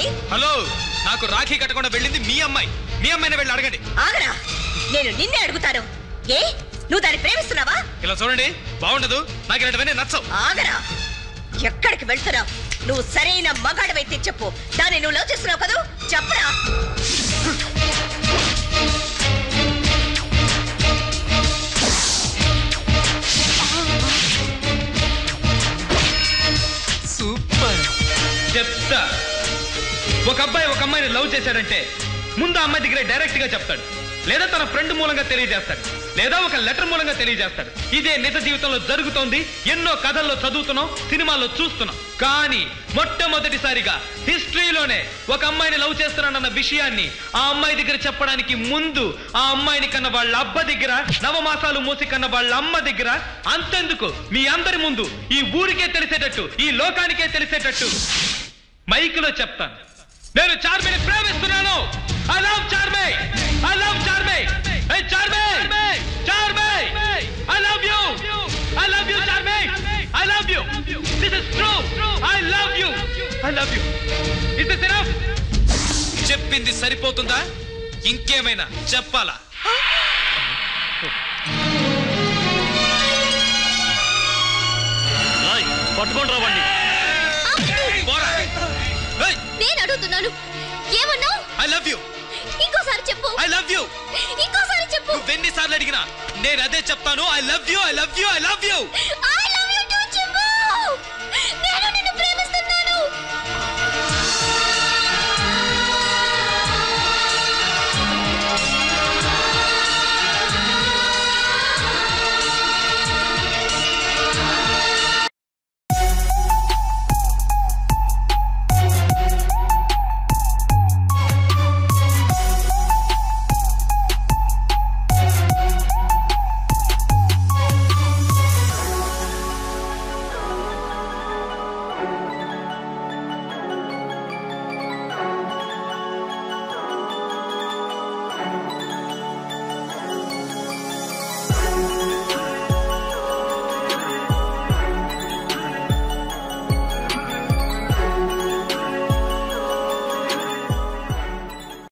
hello నాకు రాఖీ కట్టకుండా వెళ్ళింది మీ అమ్మాయి మీ అమ్మాయిని వెళ్ళి అడగండి ఆగరా నేను నిన్నే అడుగుతాను ఏ నువ్వు దాన్ని ప్రేమిస్తున్నావా ఇలా చూడండి బాగుండదు నాకు ఇలాంటివన్నీ నచ్చవు ఆగరా ఎక్కడికి వెళ్తున్నావు నువ్వు సరైన మగాడవైతే చెప్పు దాన్ని నువ్వు లవ్ చేస్తున్నావు కదూ చెప్పరా సూపర్ చెప్తా ఒక అబ్బాయి ఒక అమ్మాయిని లవ్ చేశాడంటే ముందు ఆ అమ్మాయి దగ్గర డైరెక్ట్ గా చెప్తాడు లేదా తన ఫ్రెండ్ మూలంగా తెలియజేస్తాడు లేదా ఒక లెటర్ మూలంగా తెలియజేస్తాడు ఇదే నిజ జీవితంలో జరుగుతోంది ఎన్నో కథల్లో చదువుతున్నాం సినిమాల్లో చూస్తున్నాం కానీ మొట్టమొదటిసారిగా హిస్టరీలోనే ఒక అమ్మాయిని లవ్ చేస్తున్నానన్న విషయాన్ని ఆ అమ్మాయి దగ్గర చెప్పడానికి ముందు ఆ అమ్మాయిని కన్న వాళ్ళ అబ్బ దగ్గర నవమాసాలు మోసి కన్న వాళ్ళ అమ్మ దగ్గర అంతెందుకు మీ అందరి ముందు ఈ ఊరికే తెలిసేటట్టు ఈ లోకానికే తెలిసేటట్టు మైకులో చెప్తాను నేను చార్మిని ప్రేమిస్తున్నాను I love Charmi I love Charmi ఏ Charmi Charmi I love you I love you Charmi I love you this is true I love you I love you is this enough చెప్పింది సరిపోతుందా ఇంకేమైనా చెప్పాలా పట్టుకోండి రావండి పోరా నేను అడుగుతున్నాను ఏమన్నావు ఐ లవ్ యు ఇంకోసారి చెప్పు ఐ లవ్ యు ఇంకోసారి చెప్పు నువ్వు ఎన్నిసార్లు అడిగినా నేను అదే చెప్తాను I love you I love you I love